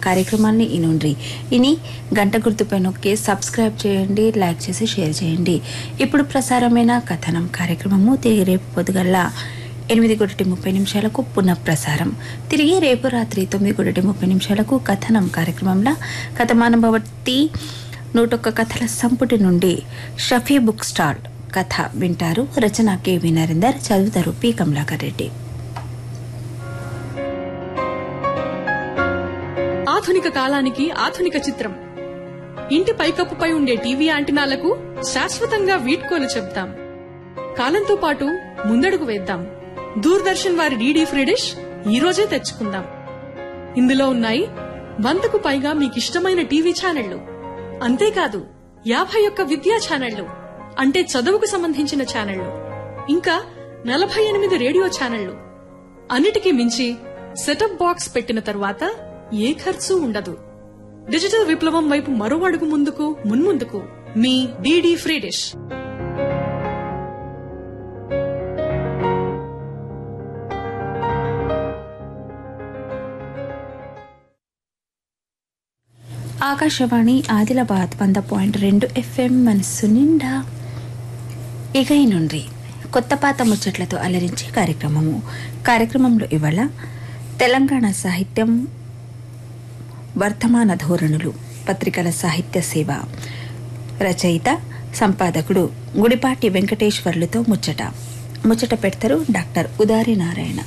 కార్యక్రమాన్ని ఇనుండ్రి ఇని గంట గుర్తుపై నొక్కి సబ్స్క్రైబ్ చేయండి లైక్ చేసి షేర్ చేయండి ఇప్పుడు ప్రసారమైన కథనం కార్యక్రమము తిరిగి రేపు పొద్దుగల్లా ఎనిమిది ఒకటి ముప్పై నిమిషాలకు పునః ప్రసారం తిరిగి రేపు రాత్రి తొమ్మిది ఒకటి ముప్పై నిమిషాలకు కథనం కార్యక్రమంలో కథమానుభవతి నూటొక్క కథల సంపుటి నుండి షఫీ బుక్ స్టాల్ కథ వింటారు రచన కెవి నరేందర్ చదువుతారు పి కమలాకర్ రెడ్డి ఆధునిక కాలానికి ఆధునిక చిత్రం ఇంటి పైకప్పుపై ఉండే టీవీ యాంటినాలకు శాశ్వతంగా వీడ్కోలు చెప్తాం కాలంతో పాటు ముందడుగు వేద్దాం దూరదర్శన్ వారి డీడీ ఫ్రీ డిష్ ఈ రోజే తెచ్చుకుందాం ఇందులో ఉన్నాయి వందకు పైగా మీకిష్టమైన టీవీ ఛానళ్లు అంతేకాదు యాభై ఒక్క విద్యా ఛానళ్లు అంటే చదువుకు సంబంధించిన ఛానళ్లు ఇంకా నలభై ఎనిమిది రేడియో ఛానళ్లు అన్నిటికీ మించి సెటప్ బాక్స్ పెట్టిన తరువాత ఏ ఖర్చు ఉండదు డిజిటల్ విప్లవం వైపు మరో అడుగు ముందుకు మున్ముందుకు మీ DD free dish Akashvani Adilabad వంద పాయింట్ రెండు ఎఫ్ఎం మనస్సు నిండా ఇక ఈ నుండి కొత్త పాత ముచ్చట్లతో అలరించే కార్యక్రమము కార్యక్రమంలో ఇవాళ తెలంగాణ సాహిత్యం వర్తమాన ధోరణులు పత్రికల సాహిత్య సేవ రచయిత సంపాదకుడు గుడిపాటి వెంకటేశ్వర్లతో ముచ్చట ముచ్చట పెడతారు డాక్టర్ ఉదారి నారాయణ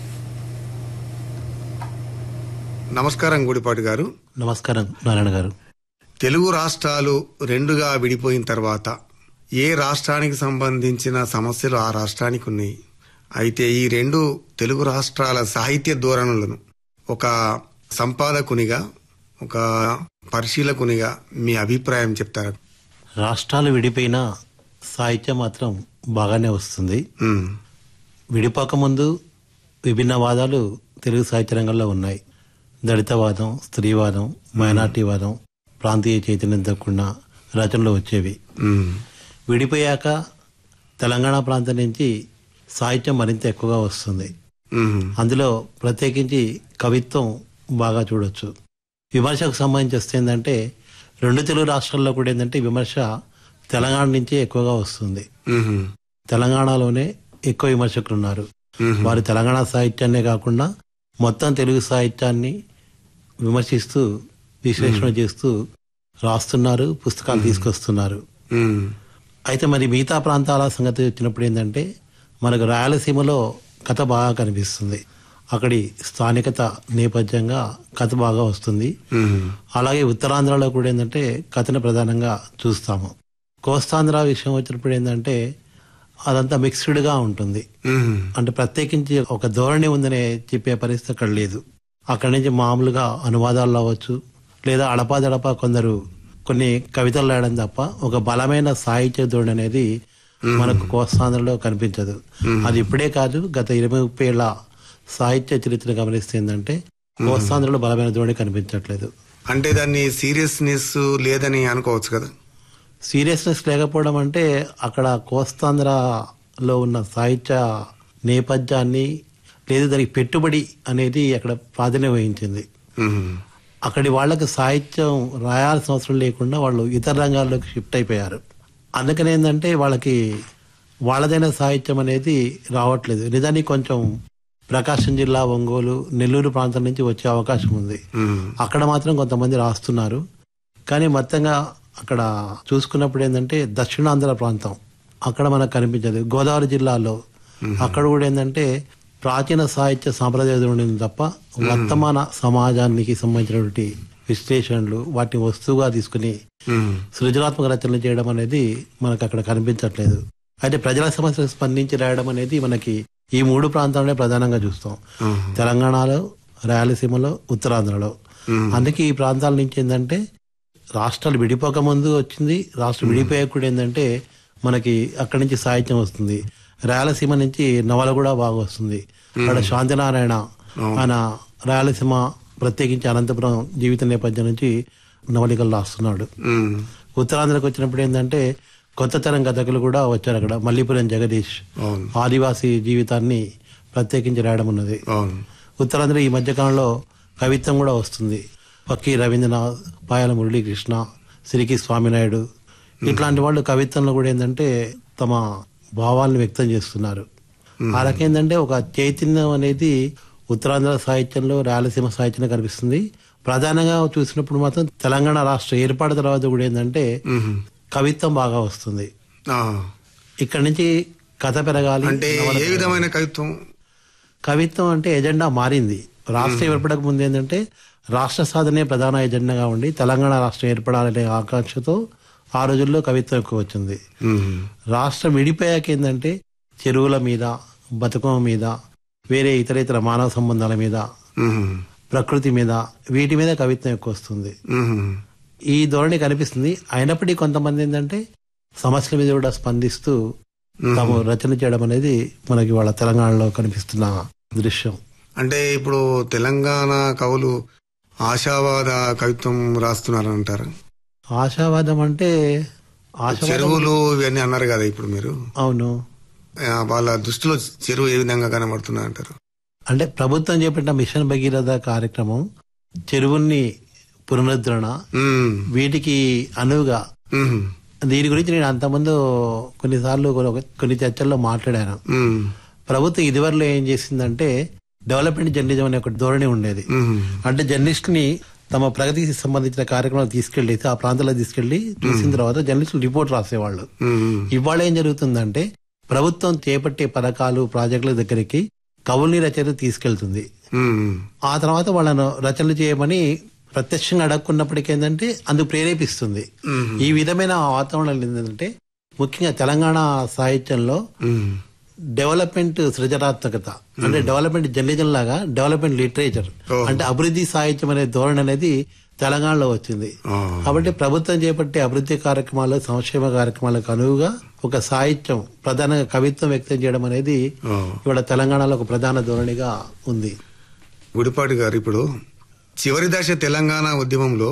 నమస్కారం గుడిపాటి గారు నమస్కారం నారాయణ గారు తెలుగు రాష్ట్రాలు రెండుగా విడిపోయిన తర్వాత ఏ రాష్ట్రానికి సంబంధించిన సమస్యలు ఆ రాష్ట్రానికి ఉన్నాయి అయితే ఈ రెండు తెలుగు రాష్ట్రాల సాహిత్య ధోరణులను ఒక సంపాదకునిగా ఒక పరిశీలకునిగా మీ అభిప్రాయం చెప్తారా రాష్ట్రాలు విడిపోయిన సాహిత్యం మాత్రం బాగానే వస్తుంది ఉమ్, విడిపోకముందు విభిన్న వాదాలు తెలుగు సాహిత్య రంగంలో ఉన్నాయి దళితవాదం స్త్రీవాదం మైనార్టీవాదం ప్రాంతీయ చైతన్యం తక్కువ రచనలు వచ్చేవి ఉమ్, విడిపోయాక తెలంగాణ ప్రాంతం నుంచి సాహిత్యం మరింత ఎక్కువగా వస్తుంది ఉమ్, అందులో ప్రత్యేకించి కవిత్వం బాగా చూడొచ్చు విమర్శకు సంబంధించి వస్తే ఏంటంటే రెండు తెలుగు రాష్ట్రాల్లో కూడా ఏంటంటే విమర్శ తెలంగాణ నుంచే ఎక్కువగా వస్తుంది ఉమ్, తెలంగాణలోనే ఎక్కువ విమర్శకులు ఉన్నారు ఉమ్, వారు తెలంగాణ సాహిత్యాన్నే కాకుండా మొత్తం తెలుగు సాహిత్యాన్ని విమర్శిస్తూ విశ్లేషణ చేస్తూ రాస్తున్నారు పుస్తకాలు తీసుకొస్తున్నారు ఉమ్, అయితే మరి మిగతా ప్రాంతాల సంగతి వచ్చినప్పుడు ఏంటంటే మనకు రాయలసీమలో కథ బాగా కనిపిస్తుంది అక్కడి స్థానికత నేపథ్యంగా కథ బాగా వస్తుంది ఉమ్, అలాగే ఉత్తరాంధ్రలో కూడా ఏంటంటే కథను ప్రధానంగా చూస్తాము కోస్తాంధ్ర విషయం వచ్చినప్పుడు ఏంటంటే అదంతా మిక్స్డ్గా ఉంటుంది ఉమ్, అంటే ప్రత్యేకించి ఒక ధోరణి ఉందనే చెప్పే పరిస్థితి అక్కడ లేదు అక్కడి నుంచి మామూలుగా అనువాదాలు అవ్వచ్చు లేదా అడపాదడపా కొందరు కొన్ని కవితలు రాయడం తప్ప ఒక బలమైన సాహిత్య ధోరణి అనేది మనకు కోస్తాంధ్రలో కనిపించదు అది ఇప్పుడే కాదు గత ఇరవై ముప్పై ఏళ్ళ సాహిత్య చరిత్ర గమనిస్తే ఏంటంటే కోస్తాంధ్రలో బలమైన ధోరణి కనిపించట్లేదు అంటే దాన్ని సీరియస్నెస్ లేదని అనుకోవచ్చు కదా సీరియస్నెస్ లేకపోవడం అంటే అక్కడ కోస్తాంధ్రలో ఉన్న సాహిత్య నేపథ్యాన్ని లేదా దానికి పెట్టుబడి అనేది అక్కడ ప్రాధాన్యం వహించింది ఉమ్, అక్కడి వాళ్ళకి సాహిత్యం రాయాల్సిన అవసరం లేకుండా వాళ్ళు ఇతర రంగాల్లోకి షిఫ్ట్ అయిపోయారు అందుకని ఏంటంటే వాళ్ళకి వాళ్ళదైన సాహిత్యం అనేది రావట్లేదు నిజానికి కొంచెం ప్రకాశం జిల్లా ఒంగోలు నెల్లూరు ప్రాంతం నుంచి వచ్చే అవకాశం ఉంది ఉమ్, అక్కడ మాత్రం కొంతమంది రాస్తున్నారు కానీ మొత్తంగా అక్కడ చూసుకున్నప్పుడు ఏంటంటే దక్షిణాంధ్ర ప్రాంతం అక్కడ మనకు కనిపించదు గోదావరి జిల్లాలో అక్కడ కూడా ఏంటంటే ప్రాచీన సాహిత్య సాంప్రదాయ ధోరణి తప్ప వర్తమాన సమాజానికి సంబంధించినటువంటి విశ్లేషణలు వాటిని వస్తువుగా తీసుకుని ఉమ్, సృజనాత్మక రచనలు చేయడం అనేది మనకు అక్కడ కనిపించట్లేదు అయితే ప్రజల సమస్యలు స్పందించి రాయడం అనేది మనకి ఈ మూడు ప్రాంతాలనే ప్రధానంగా చూస్తాం ఉమ్, తెలంగాణలో రాయలసీమలో ఉత్తరాంధ్రలో ఉమ్, అందుకే ఈ ప్రాంతాల నుంచి ఏంటంటే రాష్ట్రాలు విడిపోక ముందు వచ్చింది రాష్ట్రం విడిపోయాక కూడా ఏంటంటే మనకి అక్కడి నుంచి సాహిత్యం వస్తుంది రాయలసీమ నుంచి నవల కూడా బాగా వస్తుంది అక్కడ శాంతినారాయణ ఆయన రాయలసీమ ప్రత్యేకించి అనంతపురం జీవిత నేపథ్యం నుంచి నవలికలు రాస్తున్నాడు ఉమ్, ఉత్తరాంధ్రకు వచ్చినప్పుడు ఏంటంటే కొత్త తరం కథకులు కూడా వచ్చారు అక్కడ మల్లీపురం జగదీష్ అవును ఆదివాసీ జీవితాన్ని ప్రత్యేకించి రాయడం ఉన్నది అవును ఉత్తరాంధ్ర ఈ మధ్యకాలంలో కవిత్వం కూడా వస్తుంది పక్కి రవీంద్రనాథ్ పాయల మురళీకృష్ణ సిరికి స్వామినాయుడు ఇట్లాంటి వాళ్ళు కవిత్వంలో కూడా ఏంటంటే తమ భావాలను వ్యక్తం చేస్తున్నారు ఆ రకం ఏంటంటే ఒక చైతన్యం అనేది ఉత్తరాంధ్ర సాహిత్యంలో రాయలసీమ సాహిత్యంలో కనిపిస్తుంది ప్రధానంగా చూసినప్పుడు మాత్రం తెలంగాణ రాష్ట్ర ఏర్పాటు తర్వాత కూడా ఏంటంటే మ్మ్. కవిత్వం బాగా వస్తుంది ఆ. ఇక్కడ నుంచి కథ పెరగాలి అంటే నవల ఏ పెరగాలి. విధమైన కవిత్వం కవిత్వం అంటే ఎజెండా మారింది రాష్ట్రం ఏర్పడక ముందు ఏంటంటే రాష్ట్ర సాధనే ప్రధాన ఎజెండాగా ఉండి తెలంగాణ రాష్ట్రం ఏర్పడాలనే ఆకాంక్షతో ఆ రోజుల్లో కవిత్వం ఎక్కువ వచ్చింది మ్మ్. రాష్ట్రం విడిపోయాక ఏంటంటే చెరువుల మీద బతుకమ్మ మీద వేరే ఇతర ఇతర మానవ సంబంధాల మీద మ్మ్. ప్రకృతి మీద వీటి మీద కవిత్వం ఎక్కువ వస్తుంది మ్మ్. ఈ ధోరణి కనిపిస్తుంది అయినప్పటికీ కొంతమంది ఏంటంటే సమస్యల మీద కూడా స్పందిస్తూ తాము రచన చేయడం అనేది మనకి వాళ్ళ తెలంగాణలో కనిపిస్తున్న దృశ్యం అంటే ఇప్పుడు తెలంగాణ కవులు ఆశావాద కవిత్వం రాస్తున్నారు అంటారు ఆశావాదం అంటే ఆశావాదం చెరువులు ఇవన్నీ అన్నారు కదా ఇప్పుడు మీరు అవును ఆ, వాళ్ళ దృష్టిలో చెరువు ఏ విధంగా కనబడుతుంది అంటారు అంటే ప్రభుత్వం చేపట్టిన మిషన్ భగీరథ కార్యక్రమం చెరువుల్ని పునరుద్ధరణ మ్మ్. వీటికి అనువుగా మ్మ్. దీని గురించి నేను అంతకుముందు కొన్నిసార్లు కొన్ని- కొన్ని చర్చల్లో మాట్లాడాను మ్మ్. ప్రభుత్వం ఇదివరలో ఏం చేసిందంటే డెవలప్మెంట్ జర్నలిజం అనే ఒక ధోరణి ఉండేది మ్మ్. అంటే జర్నలిస్టుని తమ ప్రగతికి సంబంధించిన కార్యక్రమాలు తీసుకెళ్లి ఆ ప్రాంతాల్లో తీసుకెళ్లి చూసిన తర్వాత జర్నలిస్టులు రిపోర్ట్ రాసేవాళ్ళు మ్మ్. ఇవాళ ఏం జరుగుతుందంటే ప్రభుత్వం చేపట్టే పథకాలు ప్రాజెక్టుల దగ్గరికి కవుల్ని రచయిత తీసుకెళ్తుంది మ్మ్. ఆ తర్వాత వాళ్ళను రచనలు చేయమని ప్రత్యక్షంగా అడగకున్నప్పటికీ ఏంటంటే అందుకు ప్రేరేపిస్తుంది మ్మ్. ఈ విధమైన వాతావరణం ఏంటంటే ముఖ్యంగా తెలంగాణ సాహిత్యంలో మ్మ్. డెవలప్మెంట్ సృజనాత్మకత అంటే డెవలప్మెంట్ జర్నలిజం లాగా డెవలప్మెంట్ లిటరేచర్ ఓహో. అంటే అభివృద్ధి సాహిత్యం అనే ధోరణి అనేది తెలంగాణలో వచ్చింది ఆ. కాబట్టి ప్రభుత్వం చేపట్టే అభివృద్ధి కార్యక్రమాలు సంక్షేమ కార్యక్రమాలకు అనువుగా ఒక సాహిత్యం ప్రధానంగా కవిత్వం వ్యక్తం చేయడం అనేది ఆ. ఇవాళ తెలంగాణలో ఒక ప్రధాన ధోరణిగా ఉంది గుడిపాటి గారు ఇప్పుడు చివరి దశ తెలంగాణ ఉద్యమంలో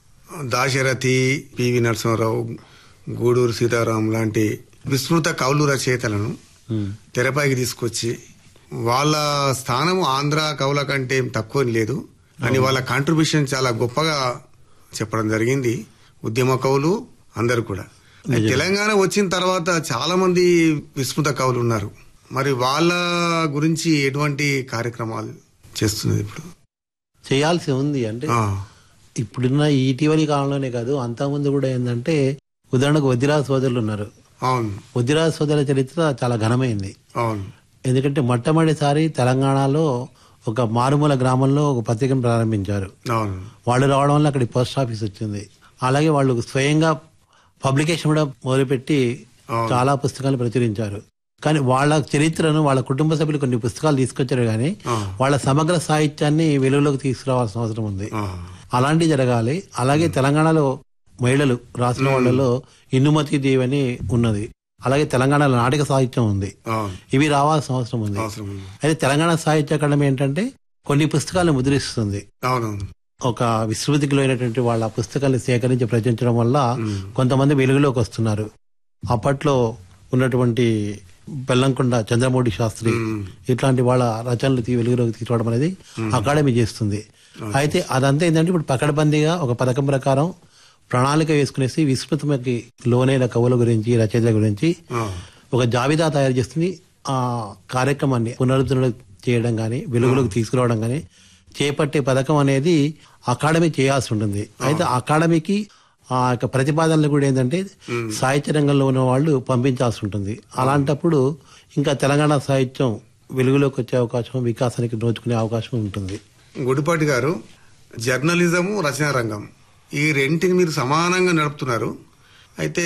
దాశరథి పివి నరసింహారావు గూడూరు సీతారాం లాంటి విస్మృత కవులు రచయితలను తెరపైకి తీసుకొచ్చి వాళ్ళ స్థానం ఆంధ్ర కవుల కంటే ఏం తక్కువ లేదు అని వాళ్ళ కాంట్రిబ్యూషన్ చాలా గొప్పగా చెప్పడం జరిగింది ఉద్యమ కవులు అందరు కూడా తెలంగాణ వచ్చిన తర్వాత చాలా మంది విస్మృత కవులు ఉన్నారు మరి వాళ్ళ గురించి ఎటువంటి కార్యక్రమాలు చేస్తున్నది ఇప్పుడు చేయాల్సి ఉంది అంటే ఆ, ఇప్పుడున్న ఈ ఇటీవలి కాలంలోనే కాదు అంతకుముందు కూడా ఏంటంటే ఉదాహరణకు వదిరాజ సోదరులు ఉన్నారు అవును వదిరాజ సోదరుల చరిత్ర చాలా ఘనమైంది అవును ఎందుకంటే మొట్టమొదటిసారి తెలంగాణలో ఒక మారుమూల గ్రామంలో ఒక పత్రికను ప్రారంభించారు అవును వాళ్ళు రావడం వల్ల అక్కడికి పోస్ట్ ఆఫీస్ వచ్చింది అలాగే వాళ్ళు స్వయంగా పబ్లికేషన్ కూడా మొదలుపెట్టి అవును. చాలా పుస్తకాలు ప్రచురించారు కానీ వాళ్ళ చరిత్రను వాళ్ళ కుటుంబ సభ్యులు కొన్ని పుస్తకాలు తీసుకొచ్చారు కానీ ఆ. వాళ్ళ సమగ్ర సాహిత్యాన్ని వెలుగులోకి తీసుకురావాల్సిన అవసరం ఉంది ఆ, అలాంటివి జరగాలి అలాగే తెలంగాణలో మహిళలు రాసిన వాళ్ళలో ఇన్నుమతి దేవి అని ఉన్నది అలాగే తెలంగాణలో నాటక సాహిత్యం ఉంది అవును ఇవి రావాల్సిన అవసరం ఉంది అవసరం ఉంది. అయితే తెలంగాణ సాహిత్య అకాడమీ ఏంటంటే కొన్ని పుస్తకాలను ముద్రిస్తుంది అవునవును ఒక విశ్వవిధికి లోనటువంటి వాళ్ళ పుస్తకాలను సేకరించి ప్రచురించడం వల్ల కొంతమంది వెలుగులోకి వస్తున్నారు అప్పట్లో ఉన్నటువంటి బెల్లంకొండ చంద్రమౌళి శాస్త్రి మ్మ్. ఇట్లాంటి వాళ్ళ రచనలు తీ- వెలుగులోకి తీసుకోవడం అనేది అకాడమీ చేస్తుంది అయితే అదంతా ఏంటంటే ఇప్పుడు పకడ్బందీగా ఒక పథకం ప్రకారం ప్రణాళిక వేసుకునేసి విస్మృతమకి లోనైన కవుల గురించి రచయితల గురించి ఆ, ఒక జాబితా తయారు చేస్తుంది ఆ కార్యక్రమాన్ని పునరుద్ధరణ చేయడం కానీ వెలుగులోకి తీసుకురావడం కానీ చేపట్టే పథకం అనేది అకాడమీ చేయాల్సి ఉంటుంది అయితే అకాడమీకి ఆ యొక్క ప్రతిపాదనలు కూడా ఏంటంటే సాహిత్య రంగంలో ఉన్న వాళ్ళు పంపించాల్సి ఉంటుంది అలాంటప్పుడు ఇంకా తెలంగాణ సాహిత్యం వెలుగులోకి వచ్చే అవకాశం వికాసానికి నోచుకునే అవకాశం ఉంటుంది గుడిపాటి గారు జర్నలిజము రచనా రంగం ఈ రెంటిని మీరు సమానంగా నడుపుతున్నారు అయితే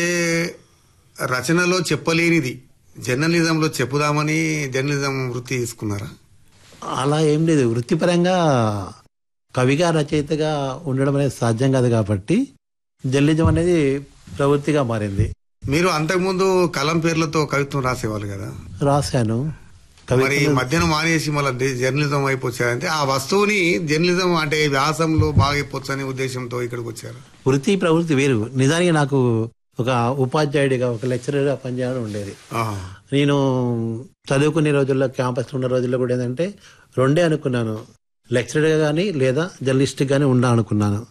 రచనలో చెప్పలేనిది జర్నలిజంలో చెప్పుదామని జర్నలిజం వృత్తి తీసుకున్నారా అలా ఏం లేదు వృత్తిపరంగా కవిగా రచయితగా ఉండడం అనేది సాధ్యం కాదు కాబట్టి జర్నలిజం అనేది ప్రవృత్తిగా మారింది మీరు అంతకుముందు కలం పేర్లతో కవిత్వం రాసేవాళ్ళు కదా రాశాను మరి కవిత్వం మధ్యాహ్నం మానేసి మళ్ళీ జర్నలిజం అయిపోచ్చారంటే ఆ వస్తువుని జర్నలిజం అంటే వ్యాసంలో బాగా అయిపోవచ్చు అనే ఉద్దేశంతో ఇక్కడికి వచ్చారు వృత్తి ప్రవృత్తి వేరు నిజానికి నాకు ఒక ఉపాధ్యాయుడిగా ఒక లెక్చరర్గా పనిచేయడం ఉండేది ఆహా. నేను చదువుకునే రోజుల్లో క్యాంపస్ ఉన్న రోజుల్లో కూడా ఏంటంటే రెండే అనుకున్నాను లెక్చరర్గా కానీ లేదా జర్నలిస్ట్ కానీ ఉండాలనుకున్నాను